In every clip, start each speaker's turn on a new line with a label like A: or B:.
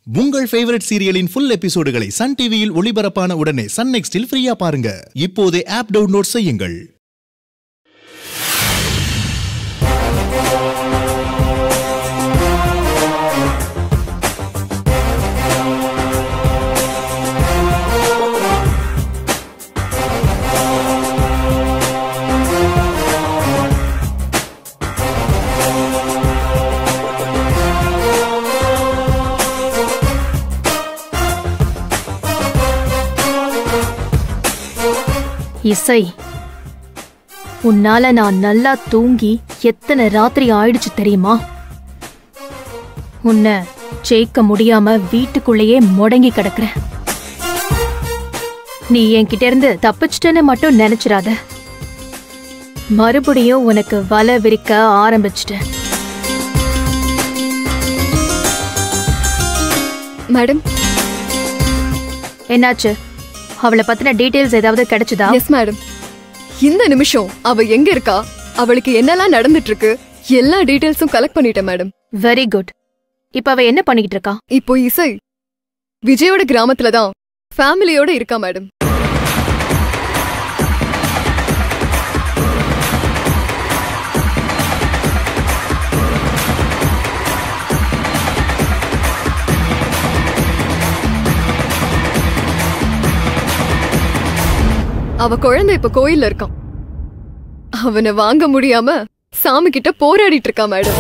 A: உங்கள் ஃபேவரட் சீரியலின் ஃபுல் எபிசோடுகளை சன் டிவியில் ஒளிபரப்பான உடனே சன் நெக்ஸ்டில் ஃப்ரீயா பாருங்க இப்போதே ஆப் டவுன்லோட் செய்யுங்கள்
B: இசை உன்னால நான் நல்லா தூங்கி எத்தனை ராத்திரி ஆயிடுச்சு தெரியுமா உன்னை ஜெயிக்க முடியாம வீட்டுக்குள்ளேயே முடங்கி கிடக்குறேன் நீ என்கிட்ட இருந்து தப்பிச்சிட்டேன்னு மட்டும் நினைச்சிராத மறுபடியும் உனக்கு வலை விரிக்க ஆரம்பிச்சிட்டேன்
C: மேடம்
B: என்னாச்சு அவளை பத்தின டீடைல்ஸ் ஏதாவது கிடைச்சதா
C: எஸ் மேடம் இந்த நிமிஷம் அவ எங்க இருக்கா அவளுக்கு என்னெல்லாம் நடந்துட்டு இருக்கு எல்லா டீடைல்ஸும் கலெக்ட் பண்ணிட்டேன் மேடம்
B: வெரி குட் இப்ப அவ என்ன பண்ணிக்கிட்டு இருக்கா
C: இப்போ இசை விஜயோட கிராமத்துல தான் ஃபேமிலியோட இருக்கா மேடம் அவ குழந்தை இப்ப கோயில்ல இருக்கான் அவனை வாங்க முடியாம சாமி கிட்ட போராடிட்டு இருக்கா மேடம்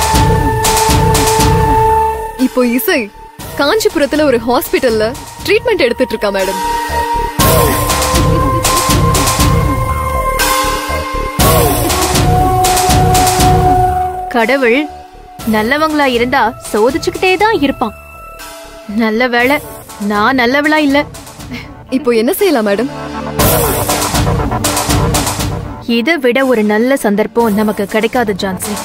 C: இப்போ இசை காஞ்சிபுரத்துல ஒரு ஹாஸ்பிடல்ல ட்ரீட்மெண்ட் எடுத்துட்டு இருக்கா மேடம்
B: கடவுள் நல்லவங்களா இருந்தா சோதிச்சுக்கிட்டே தான் இருப்பான் நல்ல வேளை நான் நல்லவளா இல்ல
C: இப்போ என்ன செய்யலாம் மேடம்
B: இதை விட ஒரு நல்ல சந்தர்ப்பம் நமக்கு கிடைக்காது ஜான்சி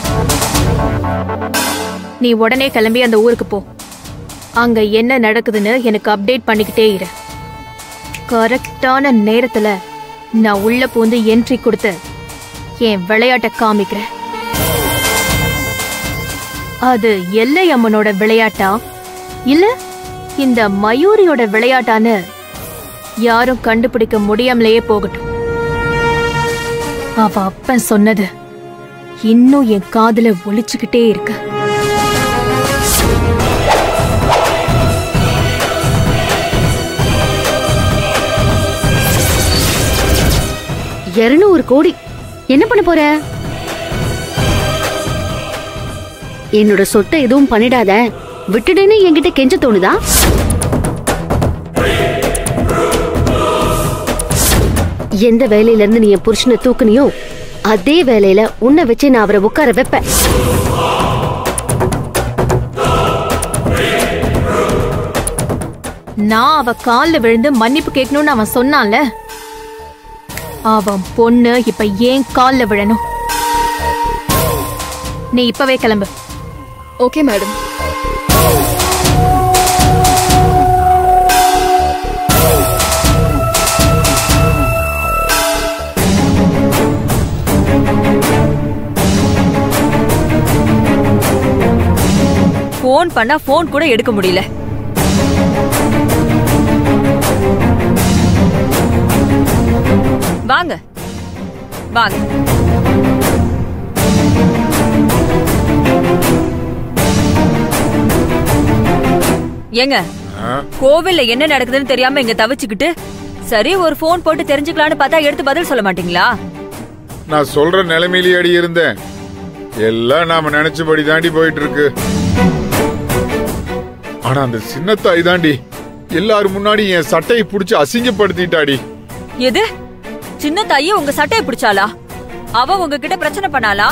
B: நீ உடனே கிளம்பி அந்த ஊருக்கு போ அங்க என்ன நடக்குதுன்னு எனக்கு அப்டேட் பண்ணிக்கிட்டே இரு கரெக்டான நேரத்துல நான் உள்ள பூந்து என்ட்ரி கொடுத்து என் விளையாட்ட காமிக்கிறேன் அது எல்லை அம்மனோட விளையாட்டா இல்ல இந்த மயூரியோட விளையாட்டான்னு யாரும் கண்டுபிடிக்க முடியாமலேயே போகட்டும் அவ அப்பன் சொன்னது இன்னும் என் காதுல ஒலிச்சுக்கிட்டே இருக்கு
D: இருநூறு கோடி என்ன பண்ண போற என்னோட சொத்தை எதுவும் பண்ணிடாத விட்டுடுன்னு என்கிட்ட கெஞ்ச தோணுதா எந்த வேலையில இருந்து நீ என் புருஷனை தூக்குனியோ அதே வேலையில உன்னை வச்சு நான் அவரை உட்கார வைப்பேன்
B: நான் அவ கால்ல விழுந்து மன்னிப்பு கேட்கணும்னு அவன் சொன்னான்ல அவன் பொண்ணு இப்ப ஏன் கால்ல விழணும் நீ இப்பவே கிளம்பு
C: ஓகே மேடம்
E: ஃபோன் பண்ணா ஃபோன் கூட எடுக்க முடியல வாங்க வாங்க ஏங்க கோவில்ல என்ன நடக்குதுன்னு தெரியாம இங்க தவிச்சுக்கிட்டு சரி ஒரு ஃபோன் போட்டு தெரிஞ்சுக்கலாம்னு பார்த்தா எடுத்து பதில் சொல்ல மாட்டீங்களா
F: நான் சொல்ற நிலைமையிலே அடி இருந்தேன் எல்லாம் நாம நினைச்சபடி தாண்டி போயிட்டு இருக்கு ஆனா அந்த சின்ன தாய் தாண்டி எல்லாரும் முன்னாடி என் சட்டையை புடிச்சு அசிங்கப்படுத்திட்டாடி
E: எது சின்ன தாயி உங்க சட்டையை பிடிச்சாளா அவ உங்ககிட்ட பிரச்சனை பண்ணாளா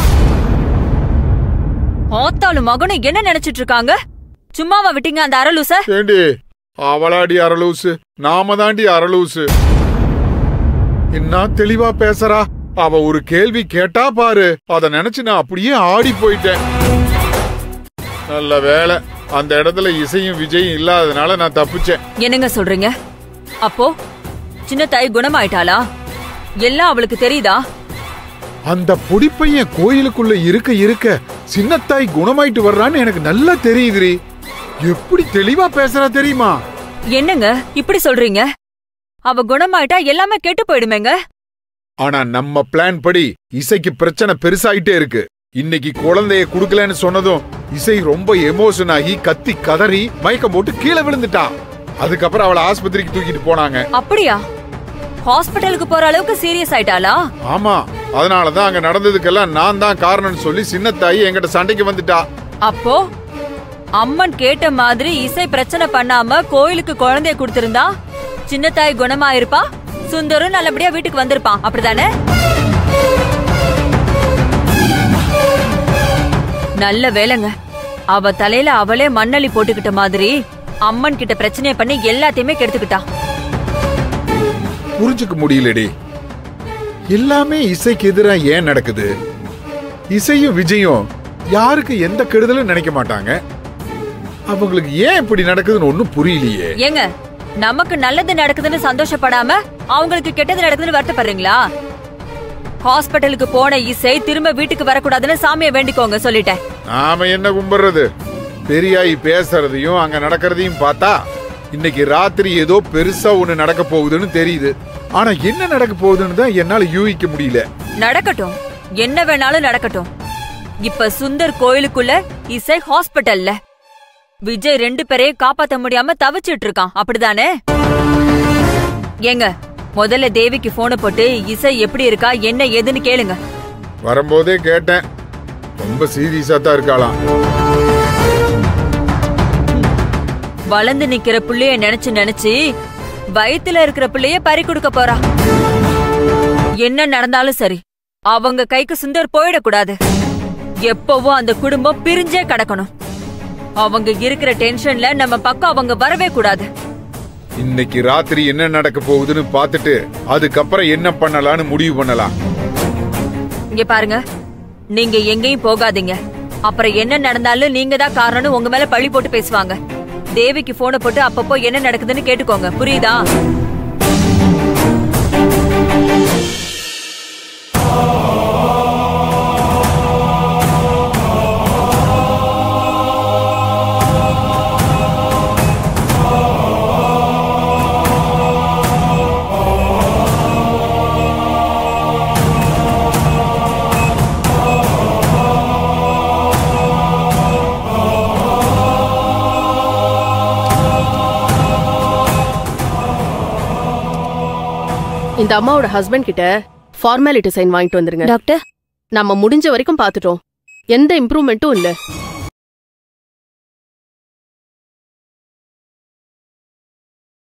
E: ஆத்தாலும் மகனும் என்ன நினைச்சிட்டு இருக்காங்க சும்மாவா விட்டீங்க அந்த அரலூச
F: ஏண்டி அவளாடி அரலூசு நாம தாண்டி அரலூசு என்ன தெளிவா பேசுறா அவ ஒரு கேள்வி கேட்டா பாரு அத நினைச்சு நான் அப்படியே ஆடி போயிட்டேன் நல்ல வேலை அந்த இடத்துல இசையும் விஜயும் இல்லாததுனால நான் தப்பிச்சேன்
E: என்னங்க சொல்றீங்க அப்போ சின்ன தாய் குணமாயிட்டாளா எல்லாம் அவளுக்கு தெரியுதா
F: அந்த பொடிப்பையன் கோயிலுக்குள்ள இருக்க இருக்க சின்னத்தாய் குணமாயிட்டு வர்றான்னு எனக்கு நல்லா தெரியுதுரி எப்படி தெளிவா பேசுறா தெரியுமா
E: என்னங்க இப்படி சொல்றீங்க அவ குணமாயிட்டா எல்லாமே கெட்டு போயிடுமேங்க
F: ஆனா நம்ம பிளான் படி இசைக்கு பிரச்சனை பெருசாயிட்டே இருக்கு இன்னைக்கு குழந்தைய குடுக்கலன்னு சொன்னதும் இசை ரொம்ப எமோஷன் ஆகி கத்தி கதறி மயக்கம் போட்டு கீழே விழுந்துட்டா அதுக்கப்புறம் அவளை ஆஸ்பத்திரிக்கு தூக்கிட்டு போனாங்க
E: அப்படியா ஹாஸ்பிட்டலுக்கு போற அளவுக்கு சீரியஸ் ஆயிட்டாளா
F: ஆமா அதனாலதான் அங்க நடந்ததுக்கெல்லாம் நான் தான் காரணம்னு சொல்லி சின்னத்தாயி என்கிட்ட சண்டைக்கு வந்துட்டா
E: அப்போ அம்மன் கேட்ட மாதிரி இசை பிரச்சனை பண்ணாம கோயிலுக்கு குழந்தைய கொடுத்திருந்தா சின்னத்தாய் குணமா இருப்பா சுந்தரும் நல்லபடியா வீட்டுக்கு வந்திருப்பான் அப்படிதானே நல்ல வேலைங்க அவ தலையில அவளே மண்ணள்ளி போட்டுக்கிட்ட மாதிரி அம்மன் கிட்ட பிரச்சனைய பண்ணி எல்லாத்தையுமே கெடுத்துக்கிட்டா
F: புரிஞ்சுக்க முடியலடி எல்லாமே இசைக்கு எதிரா ஏன் நடக்குது இசையும் விஜயும் யாருக்கு எந்த கெடுதலும் நினைக்க மாட்டாங்க அவங்களுக்கு ஏன் இப்படி நடக்குதுன்னு ஒண்ணும் புரியலையே
E: ஏங்க நமக்கு நல்லது நடக்குதுன்னு சந்தோஷப்படாம அவங்களுக்கு கெட்டது நடக்குதுன்னு வருத்தப்படுறீங்களா ஹாஸ்பிட்டலுக்கு போன இசை திரும்ப வீட்டுக்கு வரக்கூடாதுன்னு சாமியை வேண்டிக்கோங்க சொல்லிட்டேன்
F: நாம என்ன கும்பிடுறது பெரியாயி பேசுறதையும் அங்க நடக்கிறதையும் பார்த்தா இன்னைக்கு ராத்திரி ஏதோ பெருசா ஒண்ணு நடக்க போகுதுன்னு தெரியுது ஆனா என்ன நடக்க போகுதுன்னு தான் என்னால யூகிக்க முடியல
E: நடக்கட்டும் என்ன வேணாலும் நடக்கட்டும் இப்ப சுந்தர் கோயிலுக்குள்ள இசை ஹாஸ்பிட்டல்ல விஜய் ரெண்டு பேரையும் காப்பாத்த முடியாம தவிச்சிட்டு இருக்கான் அப்படிதானே ஏங்க முதல்ல தேவிக்கு போன போட்டு இசை எப்படி இருக்கா என்ன ஏதுன்னு கேளுங்க
F: வரும்போதே கேட்டேன் ரொம்ப சீரியஸா தான் இருக்காளாம்
E: வளர்ந்து நிக்கிற புள்ளைய நினைச்சு நினைச்சு வயித்துல இருக்கிற புள்ளைய பறி கொடுக்க போறா என்ன நடந்தாலும் சரி அவங்க கைக்கு சுந்தர் போயிடக்கூடாது எப்பவும் அந்த குடும்பம் பிரிஞ்சே கிடக்கணும் அவங்க இருக்கிற டென்ஷன்ல நம்ம பக்கம் அவங்க வரவே கூடாது
F: இன்னைக்கு ராத்திரி என்ன நடக்க போகுதுன்னு பார்த்துட்டு அதுக்கப்புறம் என்ன பண்ணலாம்னு முடிவு பண்ணலாம்
E: இங்க பாருங்க நீங்க எங்கேயும் போகாதீங்க அப்புறம் என்ன நடந்தாலும் நீங்க தான் காரணம்னு உங்க மேல பழி போட்டு பேசுவாங்க தேவிக்கு போனை போட்டு அப்பப்போ என்ன நடக்குதுன்னு கேட்டுக்கோங்க புரியுதா
G: இந்த அம்மாவோட ஹஸ்பண்ட் கிட்ட ஃபார்மாலிட்டி சைன் வாங்கிட்டு வந்துருங்க
B: டாக்டர்
G: நம்ம முடிஞ்ச வரைக்கும் பார்த்துட்டோம் எந்த இம்ப்ரூவ்மெண்ட்டும் இல்ல